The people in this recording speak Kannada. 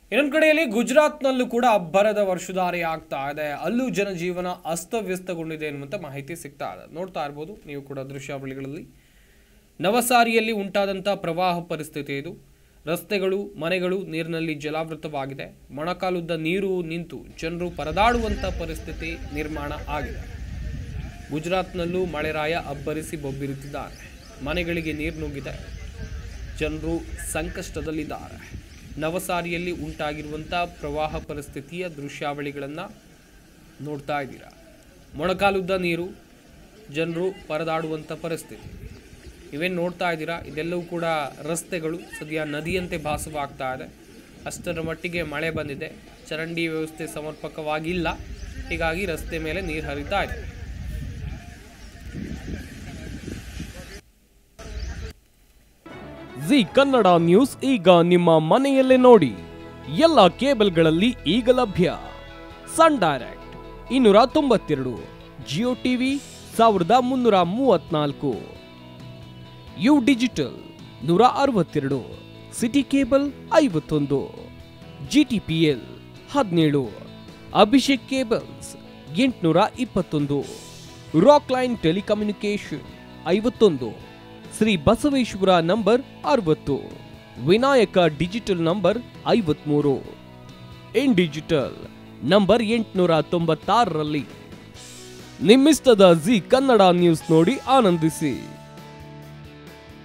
ಇನ್ನೊಂದು ಕಡೆಯಲ್ಲಿ ಗುಜರಾತ್ನಲ್ಲೂ ಕೂಡ ಅಬ್ಬರದ ವರ್ಷಧಾರೆ ಆಗ್ತಾ ಇದೆ ಅಲ್ಲೂ ಜನಜೀವನ ಅಸ್ತವ್ಯಸ್ತಗೊಂಡಿದೆ ಎನ್ನುವಂಥ ಮಾಹಿತಿ ಸಿಗ್ತಾ ಇದೆ ನೋಡ್ತಾ ಇರ್ಬೋದು ನೀವು ಕೂಡ ದೃಶ್ಯಾವಳಿಗಳಲ್ಲಿ ನವಸಾರಿಯಲ್ಲಿ ಉಂಟಾದಂಥ ಪ್ರವಾಹ ಪರಿಸ್ಥಿತಿ ಇದು ರಸ್ತೆಗಳು ಮನೆಗಳು ನೀರಿನಲ್ಲಿ ಜಲಾವೃತವಾಗಿದೆ ಮೊಣಕಾಲುದ್ದ ನೀರು ನಿಂತು ಜನರು ಪರದಾಡುವಂಥ ಪರಿಸ್ಥಿತಿ ನಿರ್ಮಾಣ ಆಗಿದೆ ಗುಜರಾತ್ನಲ್ಲೂ ಮಳೆರಾಯ ಅಬ್ಬರಿಸಿ ಬೊಬ್ಬಿರುತ್ತಿದ್ದಾರೆ ಮನೆಗಳಿಗೆ ನೀರು ನುಗ್ಗಿದೆ ಜನರು ಸಂಕಷ್ಟದಲ್ಲಿದ್ದಾರೆ ನವಸಾರಿಯಲ್ಲಿ ಉಂಟಾಗಿರುವಂಥ ಪ್ರವಾಹ ಪರಿಸ್ಥಿತಿಯ ದೃಶ್ಯಾವಳಿಗಳನ್ನು ನೋಡ್ತಾ ಇದ್ದೀರಾ ಮೊಣಕಾಲುದ್ದ ನೀರು ಜನರು ಪರದಾಡುವಂಥ ಪರಿಸ್ಥಿತಿ ನೀವೇನು ನೋಡ್ತಾ ಇದ್ದೀರಾ ಇದೆಲ್ಲವೂ ಕೂಡ ರಸ್ತೆಗಳು ಸದ್ಯ ನದಿಯಂತೆ ಭಾಸವಾಗ್ತಾ ಇದೆ ಅಷ್ಟರ ಮಟ್ಟಿಗೆ ಮಳೆ ಬಂದಿದೆ ಚರಂಡಿ ವ್ಯವಸ್ಥೆ ಸಮರ್ಪಕವಾಗಿಲ್ಲ ಹೀಗಾಗಿ ರಸ್ತೆ ಮೇಲೆ ನೀರು ಹರಿತಾ ಇದೆ ಜಿ ಕನ್ನಡ ನ್ಯೂಸ್ ಈಗ ನಿಮ್ಮ ಮನೆಯಲ್ಲೇ ನೋಡಿ ಎಲ್ಲ ಕೇಬಲ್ಗಳಲ್ಲಿ ಈಗ ಲಭ್ಯ ಸನ್ ಡೈರೆಕ್ಟ್ ಇನ್ನೂರ ತೊಂಬತ್ತೆರಡು ಜಿಯೋ ಟಿವಿ ಸಾವಿರದ ಮುನ್ನೂರ ಮೂವತ್ನಾಲ್ಕು ಯು ಡಿಜಿಟಲ್ ನೂರ ಅರವತ್ತೆರಡು ಸಿಟಿ ಕೇಬಲ್ ಐವತ್ತೊಂದು ಜಿ ಟಿ ಪಿ ಎಲ್ ಹದಿನೇಳು ಅಭಿಷೇಕ್ ಕೇಬಲ್ಸ್ ಎಂಟುನೂರ ಇಪ್ಪತ್ತೊಂದು ರಾಕ್ ಲೈನ್ ಟೆಲಿಕಮ್ಯುನಿಕೇಶನ್ ಐವತ್ತೊಂದು ಶ್ರೀ ಬಸವೇಶ್ವರ ನಂಬರ್ ಅರವತ್ತು ವಿನಾಯಕ ಡಿಜಿಟಲ್ ನಂಬರ್ ಐವತ್ಮೂರು ಇನ್ ಡಿಜಿಟಲ್ ನಂಬರ್ ಎಂಟುನೂರ ತೊಂಬತ್ತಾರರಲ್ಲಿ ನಿಮ್ಮಿಸ್ತದ ಜಿ ಕನ್ನಡ ನ್ಯೂಸ್ ನೋಡಿ ಆನಂದಿಸಿ